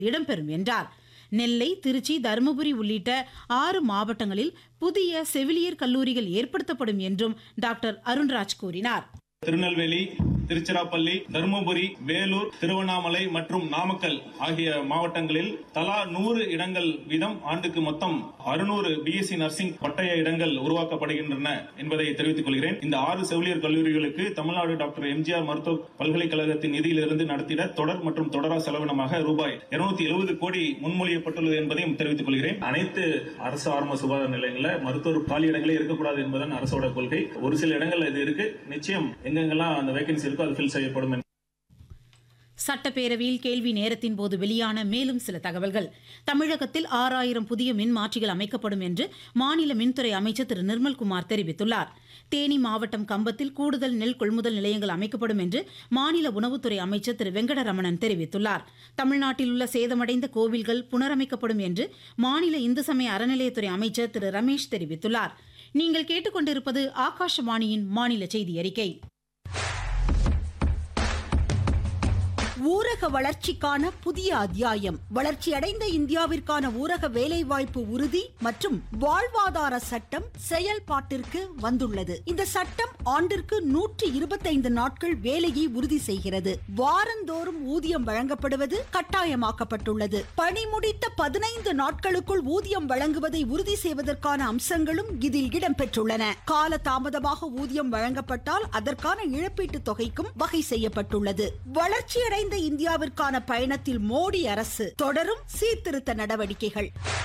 இடம்பெறும் என்றார் நெல்லை திருச்சி தருமபுரி உள்ளிட்ட ஆறு மாவட்டங்களில் புதிய செவிலியர் கல்லூரிகள் ஏற்படுத்தப்படும் என்றும் டாக்டர் அருண்ராஜ் கூறினார் திருநெல்வேலி திருச்சிராப்பள்ளி தருமபுரி வேலூர் திருவண்ணாமலை மற்றும் நாமக்கல் ஆகிய மாவட்டங்களில் தலா நூறு இடங்கள் வீதம் ஆண்டுக்கு மொத்தம் அறுநூறு பிஎஸ்சி நர்சிங் பட்டய இடங்கள் உருவாக்கப்படுகின்றன என்பதை தெரிவித்துக் கொள்கிறேன் இந்த ஆறு செவிலியர் கல்லூரிகளுக்கு தமிழ்நாடு டாக்டர் எம்ஜிஆர் மருத்துவ பல்கலைக்கழகத்தின் நிதியிலிருந்து நடத்திட தொடர் மற்றும் தொடரா செலவினமாக ரூபாய் இருநூத்தி எழுபது கோடி முன்மொழியப்பட்டுள்ளது என்பதையும் தெரிவித்துக் கொள்கிறேன் அனைத்து அரசு ஆரம்ப சுகாதார நிலையங்களில் மருத்துவர் காலி இடங்களே இருக்கக்கூடாது என்பதன் அரசோட கொள்கை ஒரு சில இடங்கள்ல இது இருக்கு நிச்சயம் எங்கெங்கெல்லாம் அந்த வேகன்சி இருக்கோ அது ஃபில் செய்யப்படும் சட்டப்பேரவையில் கேள்வி நேரத்தின் போது வெளியான மேலும் சில தகவல்கள் தமிழகத்தில் ஆறாயிரம் புதிய மின் மாற்றிகள் அமைக்கப்படும் என்று மாநில மின்துறை அமைச்சர் திரு நிர்மல்குமார் தெரிவித்துள்ளார் தேனி மாவட்டம் கம்பத்தில் கூடுதல் நெல் கொள்முதல் நிலையங்கள் அமைக்கப்படும் என்று மாநில உணவுத்துறை அமைச்சர் திரு வெங்கடரமணன் தெரிவித்துள்ளார் தமிழ்நாட்டில் உள்ள சேதமடைந்த கோவில்கள் புனரமைக்கப்படும் என்று மாநில இந்து சமய அறநிலையத்துறை அமைச்சர் திரு ரமேஷ் தெரிவித்துள்ளார் நீங்கள் கேட்டுக்கொண்டிருப்பது ஆகாஷவாணியின் மாநில செய்தி அறிக்கை ஊரக வளர்ச்சிக்கான புதிய அத்தியாயம் வளர்ச்சியடைந்த இந்தியாவிற்கான ஊரக வேலைவாய்ப்பு உறுதி மற்றும் வாழ்வாதார சட்டம் செயல்பாட்டிற்கு வந்துள்ளது இந்த சட்டம் ஆண்டிற்கு நூற்றி இருபத்தைந்து நாட்கள் வேலையை உறுதி செய்கிறது வாரந்தோறும் ஊதியம் வழங்கப்படுவது கட்டாயமாக்கப்பட்டுள்ளது பணி முடித்த பதினைந்து நாட்களுக்குள் ஊதியம் வழங்குவதை உறுதி செய்வதற்கான அம்சங்களும் இதில் இடம்பெற்றுள்ளன கால தாமதமாக ஊதியம் வழங்கப்பட்டால் அதற்கான இழப்பீட்டுத் தொகைக்கும் வகை செய்யப்பட்டுள்ளது வளர்ச்சியடைந்த இந்தியாவிற்கான பயணத்தில் மோடி அரசு தொடரும் சீர்திருத்த நடவடிக்கைகள்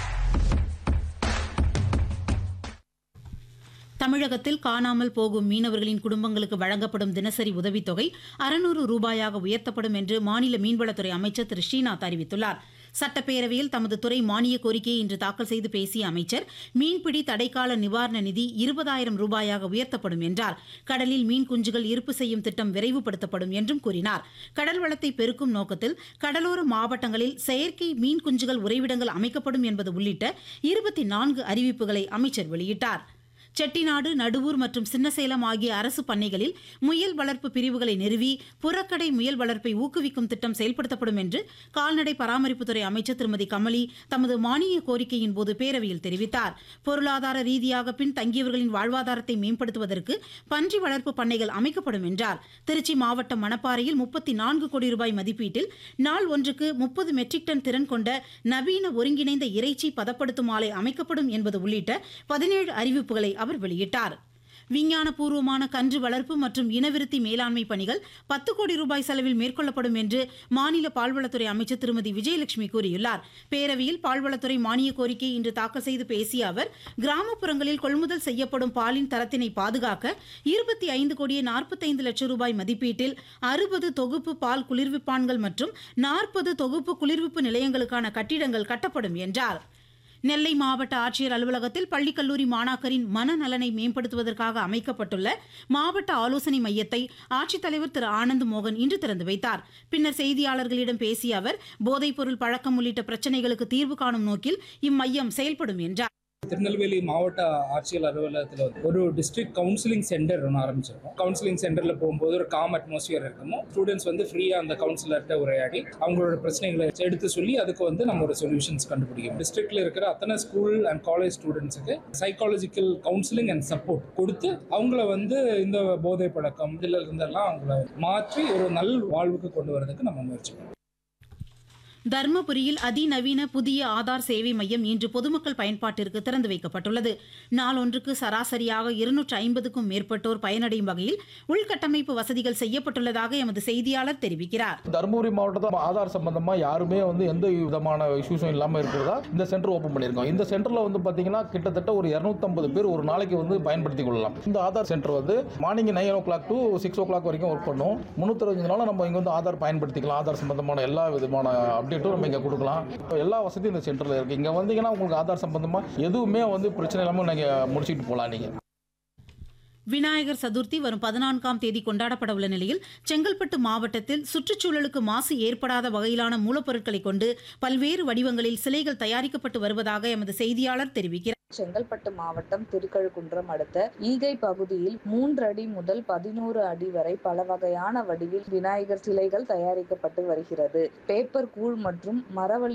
தமிழகத்தில் காணாமல் போகும் மீனவர்களின் குடும்பங்களுக்கு வழங்கப்படும் தினசரி உதவித்தொகை அறுநூறு ரூபாயாக உயர்த்தப்படும் என்று மாநில மீன்வளத்துறை அமைச்சர் திரு ஸ்ரீநாத் அறிவித்துள்ளார் சட்டப்பேரவையில் தமது துறை மானிய கோரிக்கையை இன்று தாக்கல் செய்து பேசிய அமைச்சர் மீன்பிடி தடைக்கால நிவாரண நிதி இருபதாயிரம் ரூபாயாக உயர்த்தப்படும் என்றார் கடலில் மீன் குஞ்சுகள் இருப்பு செய்யும் திட்டம் விரைவுபடுத்தப்படும் என்றும் கூறினார் கடல் வளத்தை பெருக்கும் நோக்கத்தில் கடலோர மாவட்டங்களில் செயற்கை மீன் குஞ்சுகள் உறைவிடங்கள் அமைக்கப்படும் என்பது உள்ளிட்ட இருபத்தி நான்கு அறிவிப்புகளை அமைச்சர் வெளியிட்டார் செட்டிநாடு நடுவூர் மற்றும் சின்னசேலம் ஆகிய அரசு பண்ணைகளில் முயல் வளர்ப்பு பிரிவுகளை நிறுவி புறக்கடை முயல் வளர்ப்பை ஊக்குவிக்கும் திட்டம் செயல்படுத்தப்படும் என்று கால்நடை பராமரிப்புத்துறை அமைச்சர் திருமதி கமலி தமது மானிய கோரிக்கையின் போது பேரவையில் தெரிவித்தார் பொருளாதார ரீதியாக பின் தங்கியவர்களின் வாழ்வாதாரத்தை மேம்படுத்துவதற்கு பன்றி வளர்ப்பு பண்ணைகள் அமைக்கப்படும் என்றார் திருச்சி மாவட்டம் மணப்பாறையில் முப்பத்தி நான்கு கோடி ரூபாய் மதிப்பீட்டில் நாள் ஒன்றுக்கு முப்பது மெட்ரிக் டன் திறன் கொண்ட நவீன ஒருங்கிணைந்த இறைச்சி பதப்படுத்தும் ஆலை அமைக்கப்படும் என்பது உள்ளிட்ட பதினேழு அறிவிப்புகளை அவர் வெளியிட்டார் விஞ்ஞானபூர்வமான கன்று வளர்ப்பு மற்றும் இனவிருத்தி மேலாண்மை பணிகள் பத்து கோடி ரூபாய் செலவில் மேற்கொள்ளப்படும் என்று மாநில பால்வளத்துறை அமைச்சர் திருமதி விஜயலட்சுமி கூறியுள்ளார் பேரவையில் பால்வளத்துறை மானிய கோரிக்கை இன்று தாக்கல் செய்து பேசிய அவர் கிராமப்புறங்களில் கொள்முதல் செய்யப்படும் பாலின் தரத்தினை பாதுகாக்க இருபத்தி ஐந்து கோடியே நாற்பத்தைந்து லட்சம் ரூபாய் மதிப்பீட்டில் அறுபது தொகுப்பு பால் குளிர்விப்பான்கள் மற்றும் நாற்பது தொகுப்பு குளிர்விப்பு நிலையங்களுக்கான கட்டிடங்கள் கட்டப்படும் என்றார் நெல்லை மாவட்ட ஆட்சியர் அலுவலகத்தில் பள்ளிக்கல்லூரி மாணாக்கரின் மனநலனை மேம்படுத்துவதற்காக அமைக்கப்பட்டுள்ள மாவட்ட ஆலோசனை மையத்தை ஆட்சித்தலைவர் திரு ஆனந்த் மோகன் இன்று திறந்து வைத்தார் பின்னர் செய்தியாளர்களிடம் பேசிய அவர் போதைப்பொருள் பழக்கம் உள்ளிட்ட பிரச்சினைகளுக்கு தீர்வு காணும் நோக்கில் இம்மையம் செயல்படும் என்றார் திருநெல்வேலி மாவட்ட ஆட்சியர் அலுவலகத்தில் ஒரு டிஸ்ட்ரிக்ட் கவுன்சிலிங் சென்டர் ஒன்று ஆரம்பிச்சிருக்கோம் கவுன்சிலிங் சென்டரில் போகும்போது ஒரு காம் அட்மாஸ்பியர் இருக்கணும் ஸ்டூடெண்ட்ஸ் வந்து ஃப்ரீயாக அந்த கவுன்சிலர்கிட்ட உரையாடி அவங்களோட பிரச்சனைகளை எடுத்து சொல்லி அதுக்கு வந்து நம்ம ஒரு சொல்யூஷன்ஸ் கண்டுபிடிக்கணும் டிஸ்ட்ரிக்ட்ல இருக்கிற அத்தனை ஸ்கூல் அண்ட் காலேஜ் ஸ்டூடெண்ட்ஸுக்கு சைக்காலஜிக்கல் கவுன்சிலிங் அண்ட் சப்போர்ட் கொடுத்து அவங்கள வந்து இந்த போதை பழக்கம் இதில் இருந்தெல்லாம் அவங்கள மாற்றி ஒரு நல் வாழ்வுக்கு கொண்டு வரதுக்கு நம்ம முயற்சி பண்ணணும் தர்மபுரியில் அதிநவீன புதிய ஆதார் சேவை மையம் இன்று பொதுமக்கள் பயன்பாட்டிற்கு திறந்து வைக்கப்பட்டுள்ளது நாளொன்றுக்கு சராசரியாக இருநூற்று ஐம்பதுக்கும் மேற்பட்டோர் பயனடையும் வகையில் உள்கட்டமைப்பு வசதிகள் செய்யப்பட்டுள்ளதாக எமது செய்தியாளர் தெரிவிக்கிறார் தருமபுரி மாவட்டத்தில் ஆதார் சம்பந்தமா யாருமே வந்து எந்த விதமான இஷ்யூஸும் இல்லாமல் இருக்கிறதா இந்த சென்டர் ஓப்பன் பண்ணியிருக்கோம் இந்த சென்டர்ல வந்து பார்த்தீங்கன்னா கிட்டத்தட்ட ஒரு இரநூத்தம்பது பேர் ஒரு நாளைக்கு வந்து பயன்படுத்திக் கொள்ளலாம் இந்த ஆதார் சென்டர் வந்து morning nine o'clock to six o'clock வரைக்கும் ஒர்க் பண்ணும் முந்நூற்றஞ்சு நாள் நம்ம இங்கே வந்து ஆதார் பயன்படுத்திக்கலாம் ஆதார் சம்பந்தமான எல்லா விதமான அப்டேட்டும் நம்ம இங்கே கொடுக்கலாம் இப்போ எல்லா வசதியும் இந்த சென்டரில் இருக்குது இங்கே வந்தீங்கன்னா உங்களுக்கு ஆதார் சம்பந்தமாக எதுவுமே வந்து பிரச்சனை இல்லாமல் நீங்கள் முடிச்சுட்டு போகலாம் நீங்கள் விநாயகர் சதுர்த்தி வரும் பதினான்காம் தேதி கொண்டாடப்பட உள்ள நிலையில் செங்கல்பட்டு மாவட்டத்தில் சுற்றுச்சூழலுக்கு மாசு ஏற்படாத வகையிலான மூலப்பொருட்களை கொண்டு பல்வேறு வடிவங்களில் சிலைகள் தயாரிக்கப்பட்டு வருவதாக எமது செய்தியாளர் தெரிவிக்கிறார் செங்கல்பட்டு மாவட்டம் திருக்கழுக்குன்றம் அடுத்த ஈகை பகுதியில் மூன்று அடி முதல் பதினோரு அடி வரை பல வகையான வடிவில் விநாயகர் சிலைகள் தயாரிக்கப்பட்டு வருகிறது பேப்பர் கூழ் மற்றும் மரவள்ளி